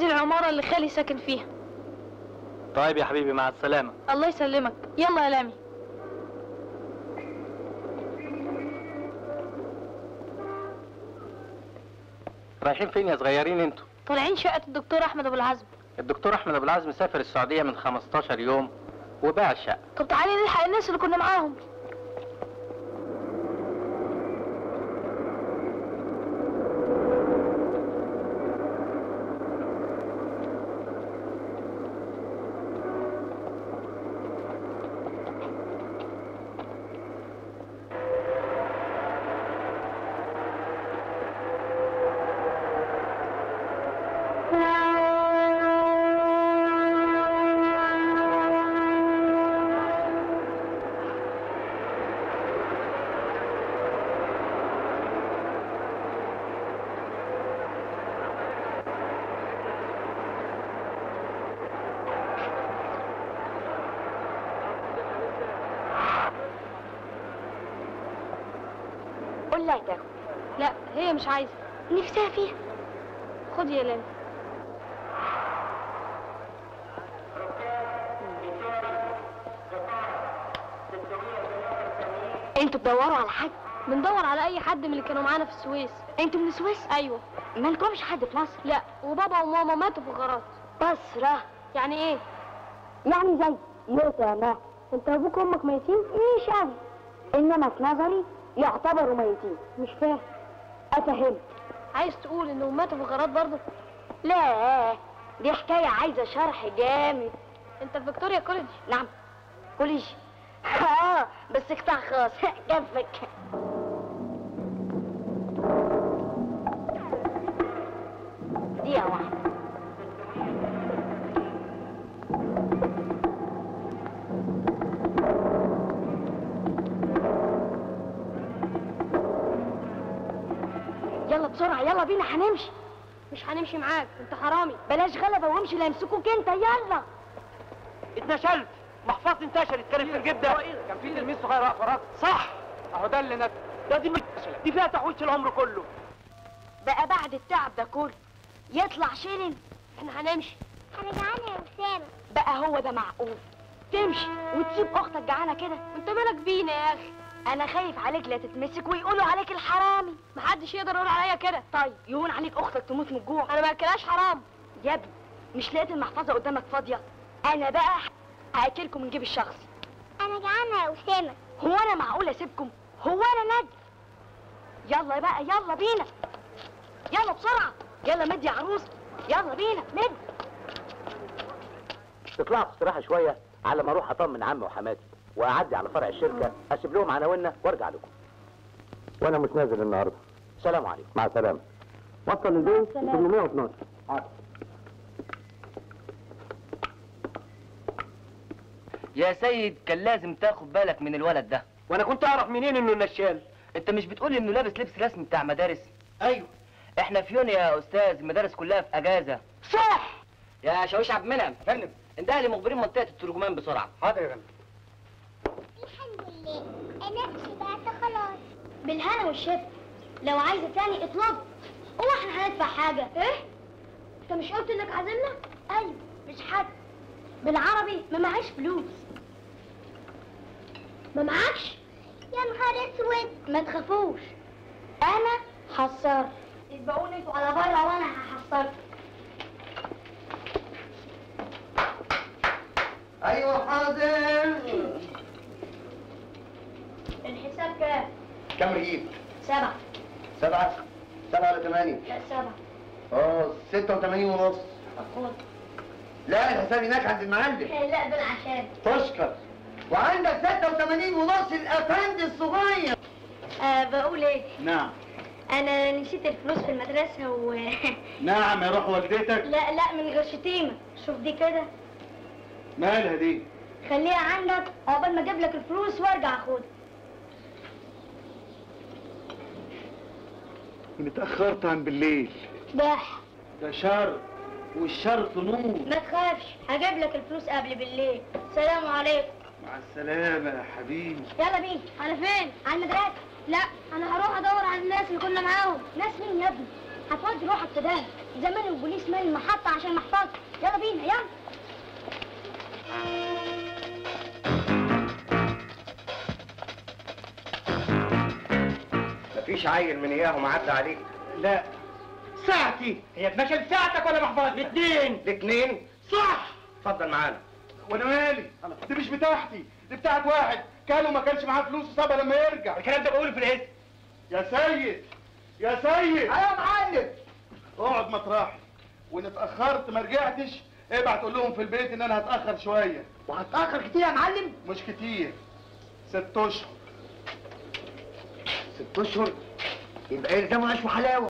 دي العمارة اللي خالي ساكن فيها طيب يا حبيبي مع السلامة الله يسلمك يلا يا لامي رايحين فين يا صغيرين انتوا طالعين شقة الدكتور أحمد أبو العزم الدكتور احمد ابو العزم سافر السعودية من 15 يوم وباع الشقة طب تعالي نلحق الناس اللي كنا معاهم قول لها تاخد لا هي مش عايزة نفسها فيها خدي يا لامي انتوا بتدوروا على حد بندور على أي حد من اللي كانوا معانا في السويس انتوا من السويس أيوة مالكمش حد في مصر لا وبابا وماما ماتوا في غارات بصرة يعني إيه؟ يعني زي يوتا يا ما أنت أبوك وأمك ميتين؟ مش قوي انما في نظري يعتبروا ميتين مش فاهم افهمك عايز تقول إنهم ماتوا في غارات برضه؟ لا دي حكاية عايزة شرح جامد أنت في فيكتوريا كوليدج نعم كوليج اه بس قطاع خاص كفك دقيقة واحدة يلا بسرعة يلا بينا هنمشي مش هنمشي معاك أنت حرامي بلاش غلبة وامشي لا يمسكوك انت يلا اتنشلت محفظتي انتشرت كانت في الجيب ده كان في تلميذ صغير واقف وراك صح اهو ده اللي نت ده دي مش دي فيها تحويش العمر كله بقى بعد التعب ده كله يطلع شيلن إحنا هنمشي انا جعانة يا اسامة بقى هو ده معقول تمشي وتسيب اختك جعانة كده أنت مالك بينا يا أخي انا خايف عليك لا تتمسك ويقولوا عليك الحرامي محدش يقدر يقول عليا كده طيب يهون عليك اختك تموت من الجوع أنا ما أكلهاش حرام يا ابني مش لقيت المحفظة قدامك فاضية انا بقى هاكلكم من جيب الشخصي انا جعانه يا اسامه هو انا معقول اسيبكم هو انا نجم يلا بقى يلا بينا يلا بسرعة يلا مد يا عروس يلا بينا مد تطلعوا في استراحه شويه على ما اروح اطمن عمي وحماتي واعدي على فرع الشركه اسيب لهم عناويننا وارجع لكم وانا مش نازل النهارده سلام عليكم مع السلامه وصل البيت 812 يا سيد كان لازم تاخد بالك من الولد ده وانا كنت اعرف منين انه نشال انت مش بتقول انه لابس لبس رسمي بتاع مدارس ايوه احنا في يونيو يا استاذ المدارس كلها في اجازه صح يا شاويش عبد المنعم فندم انتهى لي مخبرين منطقه الترجمان بسرعه حاضر يا فندم الحمد لله انا شبعت خلاص بالهنا والشفا لو عايزه تاني اطلب هو احنا هندفع حاجه ايه انت مش قلت انك عازمنا ايوه مش حد بالعربي ما معيش فلوس ما معكش يا نهار اسود ما تخافوش انا حصار يبقوا انتوا على بره وانا هحصركم ايوه حاضر الحساب كام كم رغيف؟ سبعة سبعة سبعة ولا ثمانية؟ لا سبعة اه 86 ونص خد لا الحساب هناك عند المعلم لا دول عشان تشكر وعندك 86 ونص الافندي الصغير آه بقول ايه نعم انا نسيت الفلوس في المدرسة و نعم يا روح والدتك لا لا من غير شتيمة شوف دي كده مالها دي؟ خليها عندك عقبال ما اجيب لك الفلوس وارجع اخدها اتأخرت عن بالليل بح ده شر والشر نور ما تخافش هجيب لك الفلوس قبل بالليل سلام عليكم مع السلامة يا حبيبي يلا بينا على فين على المدرسة لا انا هروح ادور على الناس اللي كنا معاهم ناس مين يا ابني هتودي روحك تدان زمان البوليس مال المحطة عشان محفظة يلا بينا يلا مفيش عيل من اياهم عدى عليك لا ساعتي هي اتنشل ساعتك ولا محفظتك؟ الاثنين الاثنين صح اتفضل معانا وانا مالي دي مش بتاعتي دي بتاعت واحد كان وما كانش معاه فلوس وسابها لما يرجع الكلام ده بقوله في الاسم يا سيد يا سيد ايوه يا معلم اقعد مطرحي وان اتاخرت ما رجعتش ابعت قول لهم في البيت ان انا هتاخر شويه وهتاخر كتير يا معلم مش كتير ست اشهر ست اشهر يبقى يلزموا عيش وحلاوه